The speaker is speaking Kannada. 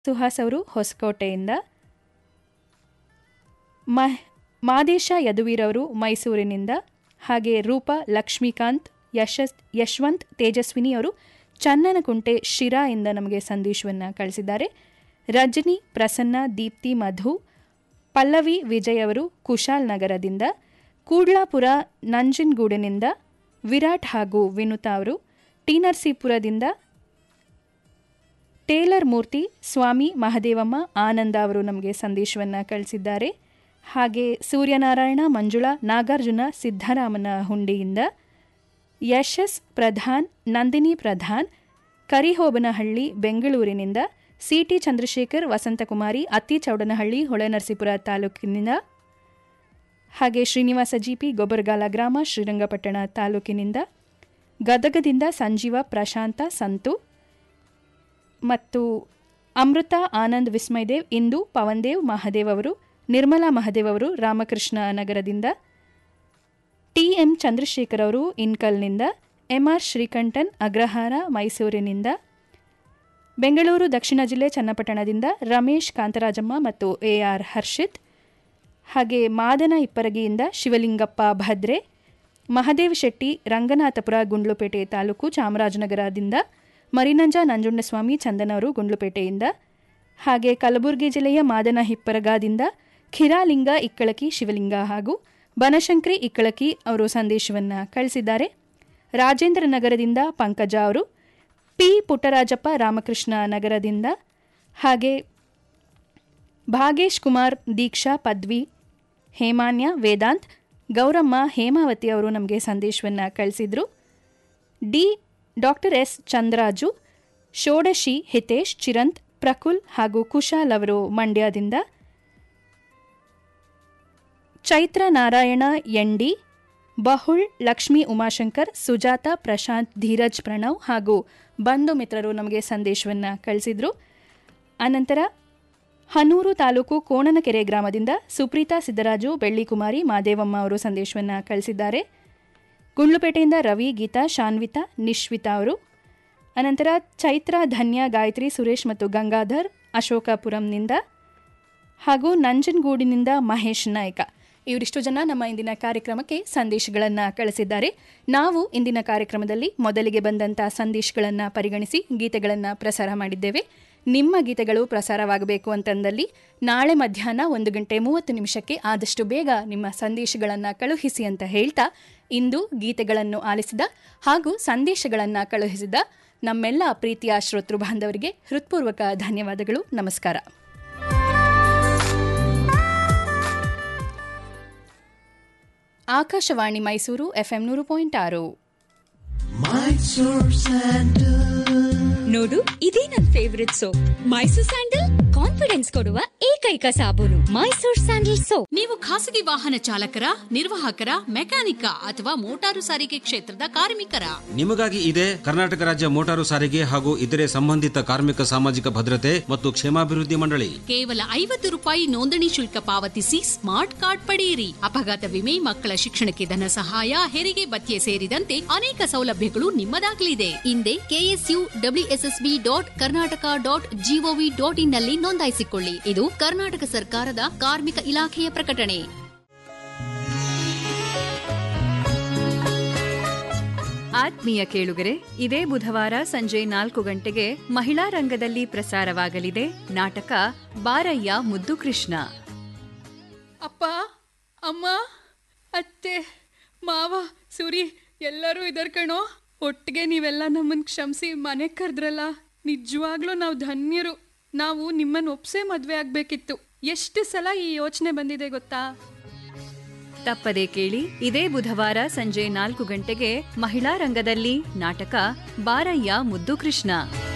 ಸುಹಾಸ್ ಅವರು ಹೊಸಕೋಟೆಯಿಂದ ಮಹ್ ಮಾದೇಶ ಯದುವೀರವರು ಮೈಸೂರಿನಿಂದ ಹಾಗೆ ರೂಪಾ ಲಕ್ಷ್ಮೀಕಾಂತ್ ಯಶಸ್ ಯಶವಂತ್ ತೇಜಸ್ವಿನಿ ಅವರು ಚನ್ನನಕುಂಟೆ ಶಿರಾ ಇಂದ ನಮಗೆ ಸಂದೇಶವನ್ನು ಕಳಿಸಿದ್ದಾರೆ ರಜನಿ ಪ್ರಸನ್ನ ದೀಪ್ತಿ ಮಧು ಪಲ್ಲವಿ ವಿಜಯ್ ಅವರು ಕುಶಾಲ್ ನಗರದಿಂದ ಕೂಡ್ಲಾಪುರ ನಂಜನಗೂಡಿನಿಂದ ವಿರಾಟ್ ಹಾಗೂ ವಿನುತಾ ಅವರು ಟಿ ನರಸೀಪುರದಿಂದ ಟೇಲರ್ ಮೂರ್ತಿ ಸ್ವಾಮಿ ಮಹದೇವಮ್ಮ ಆನಂದ ಅವರು ನಮಗೆ ಸಂದೇಶವನ್ನು ಕಳಿಸಿದ್ದಾರೆ ಹಾಗೆ ಸೂರ್ಯನಾರಾಯಣ ಮಂಜುಳಾ ನಾಗಾರ್ಜುನ ಸಿದ್ದರಾಮನ ಹುಂಡಿಯಿಂದ ಯಶಸ್ ಪ್ರಧಾನ್ ನಂದಿನಿ ಪ್ರಧಾನ್ ಕರಿಹೋಬನಹಳ್ಳಿ ಬೆಂಗಳೂರಿನಿಂದ ಸಿಟಿ ಚಂದ್ರಶೇಖರ್ ವಸಂತಕುಮಾರಿ ಅತ್ತಿಚೌಡನಹಳ್ಳಿ ಹೊಳೆನರಸೀಪುರ ತಾಲೂಕಿನಿಂದ ಹಾಗೆ ಶ್ರೀನಿವಾಸ ಜಿಪಿ ಗೊಬ್ಬರಗಾಲ ಗ್ರಾಮ ಶ್ರೀರಂಗಪಟ್ಟಣ ತಾಲೂಕಿನಿಂದ ಗದಗದಿಂದ ಸಂಜೀವ ಪ್ರಶಾಂತ ಸಂತು ಮತ್ತು ಅಮೃತ ಆನಂದ್ ವಿಸ್ಮಯದೇವ್ ಇಂದು ಪವನ್ದೇವ್ ಮಹದೇವ್ ಅವರು ನಿರ್ಮಲಾ ಮಹದೇವ್ ಅವರು ರಾಮಕೃಷ್ಣ ನಗರದಿಂದ ಟಿಎಂ ಚಂದ್ರಶೇಖರ್ ಅವರು ಇನ್ಕಲ್ನಿಂದ ಎಂಆರ್ ಶ್ರೀಕಂಠನ್ ಅಗ್ರಹಾರ ಮೈಸೂರಿನಿಂದ ಬೆಂಗಳೂರು ದಕ್ಷಿಣ ಜಿಲ್ಲೆ ಚನ್ನಪಟ್ಟಣದಿಂದ ರಮೇಶ್ ಕಾಂತರಾಜಮ್ಮ ಮತ್ತು ಎಆರ್ ಹರ್ಷಿತ್ ಹಾಗೆ ಮಾದನ ಇಪ್ಪರಗಿಯಿಂದ ಶಿವಲಿಂಗಪ್ಪ ಭದ್ರೆ ಮಹದೇವ್ ಶೆಟ್ಟಿ ರಂಗನಾಥಪುರ ಗುಂಡ್ಲುಪೇಟೆ ತಾಲೂಕು ಚಾಮರಾಜನಗರದಿಂದ ಮರಿನಂಜ ನಂಜುಂಡಸ್ವಾಮಿ ಚಂದನ್ ಅವರು ಗುಂಡ್ಲುಪೇಟೆಯಿಂದ ಹಾಗೆ ಕಲಬುರಗಿ ಜಿಲ್ಲೆಯ ಮಾದನ ಹಿಪ್ಪರಗಾದಿಂದ ಖಿರಾಲಿಂಗ ಇಕ್ಕಳಕಿ ಶಿವಲಿಂಗ ಹಾಗೂ ಬನಶಂಕರಿ ಇಕ್ಕಳಕಿ ಅವರು ಸಂದೇಶವನ್ನು ಕಳಿಸಿದ್ದಾರೆ ರಾಜೇಂದ್ರ ನಗರದಿಂದ ಪಂಕಜ ಅವರು ಪಿ ಪುಟ್ಟರಾಜಪ್ಪ ರಾಮಕೃಷ್ಣ ನಗರದಿಂದ ಹಾಗೆ ಭಾಗೇಶ್ ಕುಮಾರ್ ದೀಕ್ಷಾ ಪದ್ವಿ ಹೇಮಾನ್ಯ ವೇದಾಂತ್ ಗೌರಮ್ಮ ಹೇಮಾವತಿ ಅವರು ನಮಗೆ ಸಂದೇಶವನ್ನು ಕಳಿಸಿದ್ರು D doctor S Chandraju Shodashi Hitesh Chiranth Prakul ಹಾಗೂ ಕುಶಾಲ್ ಅವರು ಮಂಡ್ಯದಿಂದ ಚೈತ್ರ ನಾರಾಯಣ ಎಂಡಿ ಬಹುಳ್ ಲಕ್ಷ್ಮೀ ಉಮಾಶಂಕರ್ ಸುಜಾತ ಪ್ರಶಾಂತ್ ಧೀರಜ್ ಪ್ರಣವ್ ಹಾಗೂ ಬಂಧು ಮಿತ್ರರು ನಮಗೆ ಸಂದೇಶವನ್ನು ಕಳಿಸಿದ್ರು ಅನಂತರ ಹನೂರು ತಾಲೂಕು ಕೋಣನಕೆರೆ ಗ್ರಾಮದಿಂದ ಸುಪ್ರೀತಾ ಸಿದ್ದರಾಜು ಬೆಳ್ಳಿಕುಮಾರಿ ಮಾದೇವಮ್ಮ ಅವರು ಸಂದೇಶವನ್ನು ಕಳಿಸಿದ್ದಾರೆ ಗುಂಡ್ಲುಪೇಟೆಯಿಂದ ರವಿ ಗೀತಾ ಶಾನ್ವಿತಾ ನಿಶ್ವಿತಾ ಅವರು ಅನಂತರ ಚೈತ್ರ ಧನ್ಯ ಗಾಯತ್ರಿ ಸುರೇಶ್ ಮತ್ತು ಗಂಗಾಧರ್ ಅಶೋಕಪುರಂನಿಂದ ಹಾಗೂ ನಂಜನಗೂಡಿನಿಂದ ಮಹೇಶ್ ನಾಯ್ಕ ಇವರಿಷ್ಟು ಜನ ನಮ್ಮ ಇಂದಿನ ಕಾರ್ಯಕ್ರಮಕ್ಕೆ ಸಂದೇಶಗಳನ್ನು ಕಳಿಸಿದ್ದಾರೆ ನಾವು ಇಂದಿನ ಕಾರ್ಯಕ್ರಮದಲ್ಲಿ ಮೊದಲಿಗೆ ಬಂದಂಥ ಸಂದೇಶಗಳನ್ನು ಪರಿಗಣಿಸಿ ಗೀತೆಗಳನ್ನು ಪ್ರಸಾರ ಮಾಡಿದ್ದೇವೆ ನಿಮ್ಮ ಗೀತೆಗಳು ಪ್ರಸಾರವಾಗಬೇಕು ಅಂತಂದಲ್ಲಿ ನಾಳೆ ಮಧ್ಯಾಹ್ನ ಒಂದು ಗಂಟೆ ಮೂವತ್ತು ನಿಮಿಷಕ್ಕೆ ಆದಷ್ಟು ಬೇಗ ನಿಮ್ಮ ಸಂದೇಶಗಳನ್ನು ಕಳುಹಿಸಿ ಅಂತ ಹೇಳ್ತಾ ಇಂದು ಗೀತೆಗಳನ್ನು ಆಲಿಸಿದ ಹಾಗೂ ಸಂದೇಶಗಳನ್ನು ಕಳುಹಿಸಿದ ನಮ್ಮೆಲ್ಲ ಪ್ರೀತಿಯ ಶ್ರೋತೃ ಬಾಂಧವರಿಗೆ ಹೃತ್ಪೂರ್ವಕ ಧನ್ಯವಾದಗಳು ನಮಸ್ಕಾರ ಆಕಾಶವಾಣಿ ಮೈಸೂರು ಎಫ್ಎಂ ನೂರು ಪಾಯಿಂಟ್ ಆರು ನೋಡು ಇದೇ ನನ್ favourite soap Mysore sandal confidence ಕೊಡುವ ಏಕೈಕ ಸಾಬೂನು ಮೈಸೂರ್ ಸ್ಯಾಂಡಲ್ ಸೋಪ್ ನೀವು ಖಾಸಗಿ ವಾಹನ ಚಾಲಕರ ನಿರ್ವಾಹಕರ ಮೆಕ್ಯಾನಿಕ ಅಥವಾ ಮೋಟಾರು ಸಾರಿಗೆ ಕ್ಷೇತ್ರದ ಕಾರ್ಮಿಕರ ನಿಮಗಾಗಿ ಇದೆ ಕರ್ನಾಟಕ ರಾಜ್ಯ ಮೋಟಾರು ಸಾರಿಗೆ ಹಾಗೂ ಇತರೆ ಸಂಬಂಧಿತ ಕಾರ್ಮಿಕ ಸಾಮಾಜಿಕ ಭದ್ರತೆ ಮತ್ತು ಕ್ಷೇಮಾಭಿವೃದ್ಧಿ ಮಂಡಳಿ ಕೇವಲ ಐವತ್ತು ರೂಪಾಯಿ ನೋಂದಣಿ ಶುಲ್ಕ ಪಾವತಿಸಿ ಸ್ಮಾರ್ಟ್ ಕಾರ್ಡ್ ಪಡೆಯಿರಿ ಅಪಘಾತ ವಿಮೆ ಮಕ್ಕಳ ಶಿಕ್ಷಣಕ್ಕೆ ಧನ ಸಹಾಯ ಹೆರಿಗೆ ಭತ್ಯೆ ಸೇರಿದಂತೆ ಅನೇಕ ಸೌಲಭ್ಯಗಳು ನಿಮ್ಮದಾಗಲಿದೆ ಹಿಂದೆ KSU WSSB dot Karnataka dot GOV dot in ನಲ್ಲಿ ನೋಂದಾಯಿಸಿಕೊಳ್ಳಿ ಇದು ಕರ್ನಾಟಕ ಸರ್ಕಾರದ ಕಾರ್ಮಿಕ ಇಲಾಖೆಯ ಪ್ರಕಟಣೆ ಆತ್ಮೀಯ ಕೇಳುಗರೆ ಇದೇ ಬುಧವಾರ ಸಂಜೆ ನಾಲ್ಕು ಗಂಟೆಗೆ ಮಹಿಳಾ ರಂಗದಲ್ಲಿ ಪ್ರಸಾರವಾಗಲಿದೆ ನಾಟಕ ಬಾರಯ್ಯ ಮುದ್ದು ಕೃಷ್ಣ ಅಪ್ಪ ಅಮ್ಮ ಅತ್ತೆ ಮಾವ ಸುರಿ ಎಲ್ಲರೂ ಇದರ್ ಕಣೋ ಒಟ್ಟಿಗೆ ನೀವೆಲ್ಲ ನಮ್ಮನ್ನು ಕ್ಷಮಿಸಿ ಮನೆಗೆ ಕರೆದ್ರಲ್ಲ ನಿಜವಾಗ್ಲೂ ನಾವು ಧನ್ಯರು ನಾವು ನಿಮ್ಮನ್ನು ಒಪ್ಸೇ ಮದುವೆ ಆಗಬೇಕಿತ್ತು ಎಷ್ಟು ಸಲ ಈ ಯೋಚನೆ ಬಂದಿದೆ ಗೊತ್ತಾ ತಪ್ಪದೆ ಕೇಳಿ ಇದೇ ಬುಧವಾರ ಸಂಜೆ ನಾಲ್ಕು ಗಂಟೆಗೆ ಮಹಿಳಾ ರಂಗದಲ್ಲಿ ನಾಟಕ ಬಾರಯ್ಯ ಮುದ್ದು ಕೃಷ್ಣ